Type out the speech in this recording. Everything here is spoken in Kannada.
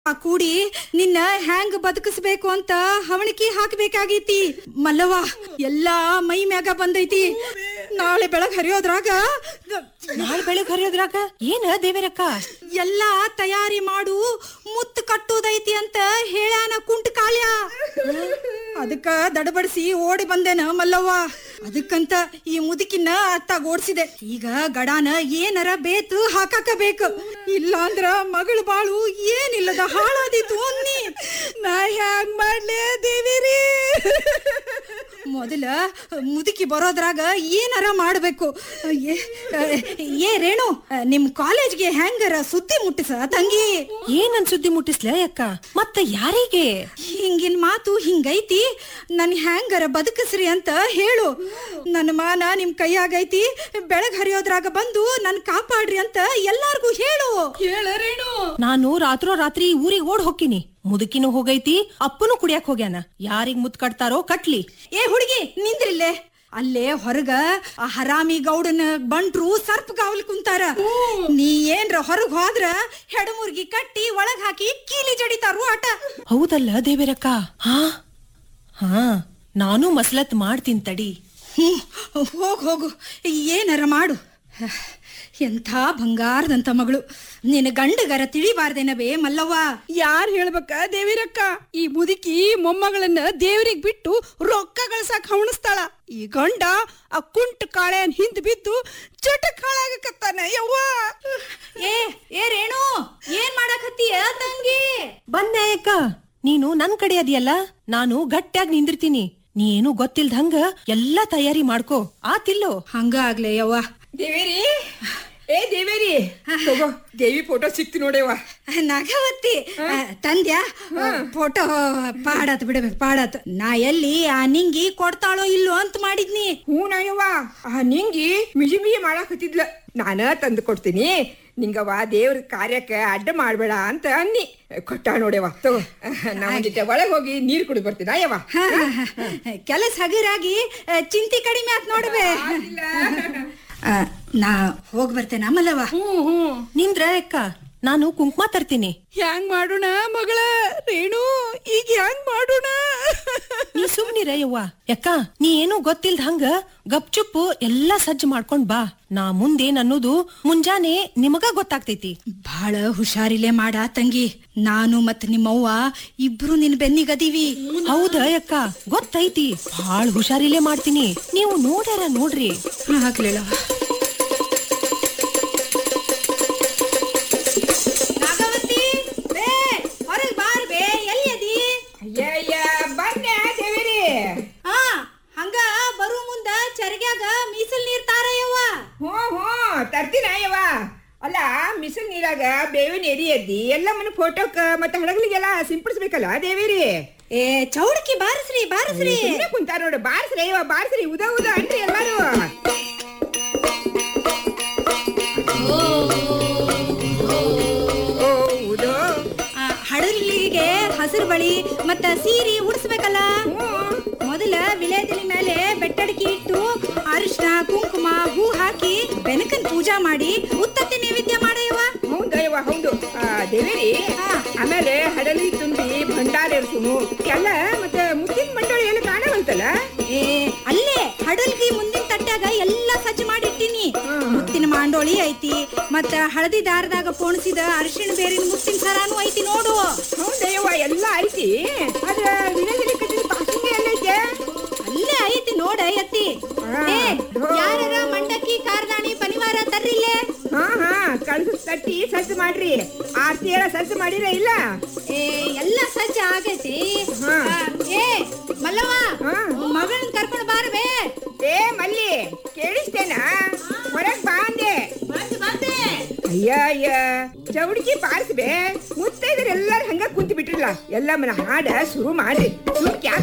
ಆ ಕೂಡಿ ನಿನ್ನ ಹ್ಯಾಂಗ್ ಬದುಕಿಸ್ಬೇಕು ಅಂತ ಹವಣಿಕೆ ಹಾಕ್ಬೇಕಾಗೈತಿ ಮಲ್ಲವ್ವ ಎಲ್ಲಾ ಮೈ ಮ್ಯಾಗ ಬಂದೈತಿ ನಾಳೆ ಬೆಳಗ್ ಹರಿಯೋದ್ರಾಗ ನಾಳೆ ಬೆಳಗ್ ಹರಿಯೋದ್ರಾಗ ಏನ ದೇವರಕ್ಕ ಎಲ್ಲಾ ತಯಾರಿ ಮಾಡು ಮುತ್ತು ಕಟ್ಟುದೈತಿ ಅಂತ ಹೇಳ್ಯಾನ ಕುಂಟ ಕಾಳ್ಯ ಅದಕ್ಕ ದಡಬಡಿಸಿ ಓಡಿ ಬಂದೇನ ಮಲ್ಲವ್ವ ಅದಕ್ಕಂತ ಈ ಮುದುಕಿನ ಅತ್ತಾಗ ಓಡ್ಸಿದೆ ಈಗ ಗಡಾನ ಏನರ ಬೇತು ಹಾಕಾಕ ಬೇಕು ಇಲ್ಲ ಅಂದ್ರ ಮಗಳು ಬಾಳು ಏನಿಲ್ಲದ ಹಾಳಾದಿತ್ತು ಅನ್ನಿ ನಾ ಹ್ಯಾಂಗ್ ಮಾಡ್ಲೆ ದೇವಿರಿ ಮೊದಲ ಮುದುಕಿ ಬರೋದ್ರಾಗ ಏನಾರ ಮಾಡ್ಬೇಕು ಏ ಏ ರೇಣು ನಿಮ್ ಕಾಲೇಜ್ಗೆ ಹೆಂಗರ ಸುದ್ದಿ ಮುಟ್ಟಿಸ ತಂಗಿ ಏನನ್ ಸುದ್ದಿ ಮುಟ್ಟಿಸ್ಲ ಅಕ್ಕ ಮತ್ತ ಯಾರಿಗೆ ಹಿಂಗಿನ ಮಾತು ಹಿಂಗೈತಿ ನನ್ ಹ್ಯಾಂಗರ ಬದುಕಿಸ್ರಿ ಅಂತ ಹೇಳು ನನ್ನ ಮಾನ ನಿಮ್ ಕೈಯಾಗೈತಿ ಬೆಳಗ್ ಹರಿಯೋದ್ರಾಗ ಬಂದು ನನ್ ಕಾಪಾಡ್ರಿ ಅಂತ ಎಲ್ಲಾರ್ಗೂ ಹೇಳು ಹೇಳರೇನು ನಾನು ರಾತ್ರೋ ರಾತ್ರಿ ಊರಿಗೆ ಓಡ್ ಹೋಗ್ತೀನಿ ಮುದುಕಿನೂ ಹೋಗೈತಿ ಅಪ್ಪನೂ ಕುಡಿಯಕ್ ಹೋಗ್ಯಾನ ಯಾರಿಗ್ ಮುತ್ ಕಟ್ತಾರೋ ಕಟ್ಲಿ ಏ ಹುಡುಗಿ ನಿಂದ್ರಿಲ್ಲೇ ಅಲ್ಲೇ ಹೊರಗ ಆ ಹರಾಮಿ ಗೌಡನ ಬಂಟ್ರು ಸರ್ಪ್ ಕಾವಲ್ ಕುಂತಾರ ನೀ ಏನ್ರ ಹೊರಗ್ ಹೋದ್ರ ಹೆಡಮುರ್ಗಿ ಕಟ್ಟಿ ಒಳಗ್ ಹಾಕಿ ಕೀಲಿ ಜಡಿತಾರು ಆಟ ಹೌದಲ್ಲ ದೇವರಕ್ಕ ಹಾ ಹಾ ನಾನು ಮಸ್ಲತ್ ಮಾಡ್ತೀನಿ ತಡಿ ಹ್ಮ್ ಹೋಗ್ ಹೋಗು ಏನಾರ ಮಾಡು ಎಂಥ ಬಂಗಾರದಂತ ಮಗಳು ನಿನ್ನ ಗಂಡಗರ ತಿಳಿಬಾರ್ದೇನವೇ ಮಲ್ಲವ್ವ ಯಾರ್ ಹೇಳ್ಬೇಕ ದೇವಿರಕ್ಕ ಈ ಮುದುಕಿ ಮೊಮ್ಮಗಳನ್ನ ದೇವ್ರಿಗ್ ಬಿಟ್ಟು ರೊಕ್ಕ ಗಳಸಾಕ್ ಹವಣಿಸ್ತಾಳ ಈ ಗಂಡ ಆ ಕುಂಟ ಕಾಳೆನ್ ಹಿಂದ್ ಬಿದ್ದು ಚಟಕ್ ಹಾಳಾಗಕತ್ತಾನ ಯವ್ವ ಏ ಏ ರೇಣು ಏನ್ ಮಾಡಕತ್ತೀಯ ತಂಗಿ ಬಂದೆ ಅಕ್ಕ ನೀನು ನನ್ ಕಡೆ ಅದಿಯಲ್ಲ ನಾನು ಗಟ್ಟಿಯಾಗಿ ನಿಂದಿರ್ತೀನಿ ನೀ ಏನು ಗೊತ್ತಿಲ್ದಂಗ ಎಲ್ಲಾ ತಯಾರಿ ಮಾಡ್ಕೋ ಆತಿಲ್ಲೋ ಹಂಗ ಆಗ್ಲೇ ಯವ್ವ ದೇವೇರಿ ಏ ದೇವೇರಿ ತಗೋ ದೇವಿ ಫೋಟೋ ಸಿಕ್ತು ನೋಡೇವ ನಾಗವತ್ತಿ ಆ, ತಂದ್ಯಾ ಫೋಟೋ ಪಾಡತ್ ಬಿಡಬೇಕು ಪಾಡತ್ ನಾ ಎಲ್ಲಿ ಆ ನಿಂಗಿ ಕೊಡ್ತಾಳೋ ಇಲ್ಲೋ ಅಂತ ಮಾಡಿದ್ನಿ ಹ್ಞೂ ನಾಯವ್ವ ಆ ನಿಂಗಿ ಮಿಜಿ ಮಿಜಿ ಮಾಡಾಕತ್ತಿದ್ಲ ನಾನ ತಂದು ಕೊಡ್ತೀನಿ ನಿಂಗವ್ವ ದೇವ್ರ ಕಾರ್ಯಕ್ಕೆ ಅಡ್ಡ ಮಾಡ್ಬೇಡ ಅಂತ ಅನ್ನಿ ಕೊಟ್ಟ ನೋಡ್ಯವ ತಗೋ ನಾ ಒಂದಿಟ್ಟ ಒಳಗೆ ಹೋಗಿ ನೀರು ಕುಡಿ ಬರ್ತೀನಿ ಅಯ್ಯವ್ವ ಹಾ, ಹಾ, ಹಾ. ಕೆಲಸ ಹಗುರಾಗಿ ಆ, ಚಿಂತೆ ಕಡಿಮೆ ಆತ್ ನೋಡ್ಬೇ ಆ, ನಾ ಹೋಗ್ ಬರ್ತೇನೆ ಅಮಲವ್ವ ನಿಂದ್ರ ಅಕ್ಕ ನಾನು ಕುಂಕುಮ ತರ್ತೀನಿ ಹ್ಯಾಂಗ್ ಮಾಡೋಣ ಮಗಳ ರೇಣು ಈಗ ಹ್ಯಾಂಗ್ ಮಾಡೋಣ ನೀ ಸುಮ್ನಿರ ಯವ್ವ ಯಾಕ ನೀ ಏನು ಗೊತ್ತಿಲ್ದಂಗ ಗಪ್ಚುಪ್ಪು ಎಲ್ಲಾ ಸಜ್ಜು ಮಾಡ್ಕೊಂಡ್ ಬಾ ನಾ ಮುಂದೇನ್ ಅನ್ನೋದು ಮುಂಜಾನೆ ನಿಮಗ ಗೊತ್ತಾಗ್ತೈತಿ ಬಹಳ ಹುಷಾರಿಲೆ ಮಾಡ ತಂಗಿ ನಾನು ಮತ್ ನಿಮ್ಮವ್ವ ಇಬ್ರು ನಿನ್ ಬೆನ್ನಿಗದೀವಿ ಹೌದ ಅಕ್ಕ ಗೊತ್ತೈತಿ ಭಾಳ ಹುಷಾರಿಲೇ ಮಾಡ್ತೀನಿ ನೀವು ನೋಡ್ಯಾರ ನೋಡ್ರಿ ಆಗ್ಲಿಲ್ಲವ ನಾಗವತಿ ಬೇ ಹೊರಗ್ ಬಾರ್ ಬೇ ಎಲ್ಲಿ ಅದಿ ಅಯ್ಯ ಬನ್ನೆ ದೇವೇರಿ ಹಾ ಹಂಗ ಬರು ಮುಂದ ಚರಗ್ಯಾಗ ಮೀಸಲ್ ನೀರ್ ತಾರಯ್ಯವ್ವ ಹ್ಞೂ ಹ್ಞೂ ತರ್ತೀನಿ ಅಯ್ಯವ್ವ ಅಲ್ಲ ಮಿಸಲ್ ನೀರಾಗ ಬೇವಿನ ಎರಿ ಎದ್ದಿ ಎಲ್ಲ ಮನೆ ಫೋಟೋಕ್ಕ ಮತ್ತೆ ಹಡಗಲಿಗೆಲ್ಲ ಸಿಂಪಡಿಸ್ಬೇಕಲ್ಲ ದೇವೇರಿ ಏ ಚೌಡಕಿ ಬಾರಸ್ರಿ ಬಾರಸ್ರಿ ಸುಮ್ಮನೆ ಕುಂತಾರ ನೋಡು ಬಾರ್ಸ್ರಿ ಅಯ್ಯವ್ವ ಬಾರ್ಸ್ರಿ ಉದ ಉದ ಅನ್ರಿ ಎಲ್ಲಾರು ಓ ಉದೋ ಆ, ಹಡಲಿಗೆ ಹಸಿರು ಬಳಿ ಮತ್ತ ಸೀರೆ ಉಡಿಸ್ಬೇಕಲ್ಲ ಮೊದಲ ವಿಲೇದಲಿ ಮೇಲೆ ಬೆಟ್ಟಡಿಕೆ ಇಟ್ಟು ಅರಿಶಿನ ಕುಂಕುಮ ಹೂ ಹಾಕಿ ಬೆನಕನ್ ಪೂಜಾ ಮಾಡಿ ಉತ್ತತ್ತಿ ನೈವೇದ್ಯ ಮಾಡಯ್ಯವ ಹೌದು ಅಯ್ಯವ್ವ ಹೌದು ಆ, ದೇವೇರಿ ಆಮೇಲೆ ಹಡಲಿ ತುಂಬಿ ಭಂಡಾರ ಇರ್ಸುನು ಎಲ್ಲ ಮತ್ತೆ ಮುತ್ತಿನ ಮಂಡಳಿ ಎಲ್ಲ ಕಾಣವಂತಲ್ಲ ಏ ಅಲ್ಲೇ ಹಡಲ್ಗಿ ಮುಂದಿನ ತಟ್ಟಾಗ ಎಲ್ಲಾ ಸಜ್ಜು ಮಾಡಿಟ್ಟಿನಿ ಮುತ್ತಿನ ಮಾಂಡೋಳಿ ಐತಿ ಮತ್ತ ಹಳದಿ ದಾರದಾಗ ಪೋಣಿಸಿದ ಅರಿಶಿಣ ಬೇರಿನ ಮುತ್ತಿನ ಸರಾನು ಐತಿ ನೋಡು ಹೌದಯ್ಯವ್ವ ಎಲ್ಲ ಐತಿ ಆದ್ರ ವಿನಂತಿ ಕಟ್ಟಿದ ಪಾಸಿಂಗ್ ಎಲ್ಲೈತೆ ಅಲ್ಲೇ ಐತಿ ನೋಡ ಎತ್ತಿ ಹಾ. ಏ ಯಾರರ ಮಂಡಕ್ಕಿ ಕಾರ್ದಾಣಿ ಪನಿವಾರ ತರ್ರಿಲ್ಲೇ ಹಾ ಹಾ ಕಳ್ಸ ತಟ್ಟಿ ಸಜ್ಜು ಮಾಡ್ರಿ ಆರ್ತಿ ಎಲ್ಲ ಸಜ್ಜು ಮಾಡಿರ ಇಲ್ಲ ಏ ಎಲ್ಲ ಸಜ್ಜ ಆಗೈತಿ ಹಾ. ಆ, ಏ ಮಲ್ಲವ್ವ ಹಾ. ಮಗಳನ್ನ ಕರ್ಕೊಂಡು ಬಾರಬೇ ಏ ಮಲ್ಲಿ ಕೇಳಿಸ್ತೇನ ಹೊರಗ್ ಬಾ ಅಂದೆ ಬಂದೆ ಬಂದೆ ಅಯ್ಯ ಅಯ್ಯ ಚೌಡಿಕಿ ಬಾರಿಸ್ಬೆ ಮುತ್ತೈದರೆಲ್ಲಾರು ಹಂಗ ಕುಂತು ಬಿಟ್ರಲ್ಲ ಎಲ್ಲ ಮನ ಹಾಡ ಶುರು ಮಾಡ್ರಿ ಸುಮ್ಕ್ ಯಾಕ್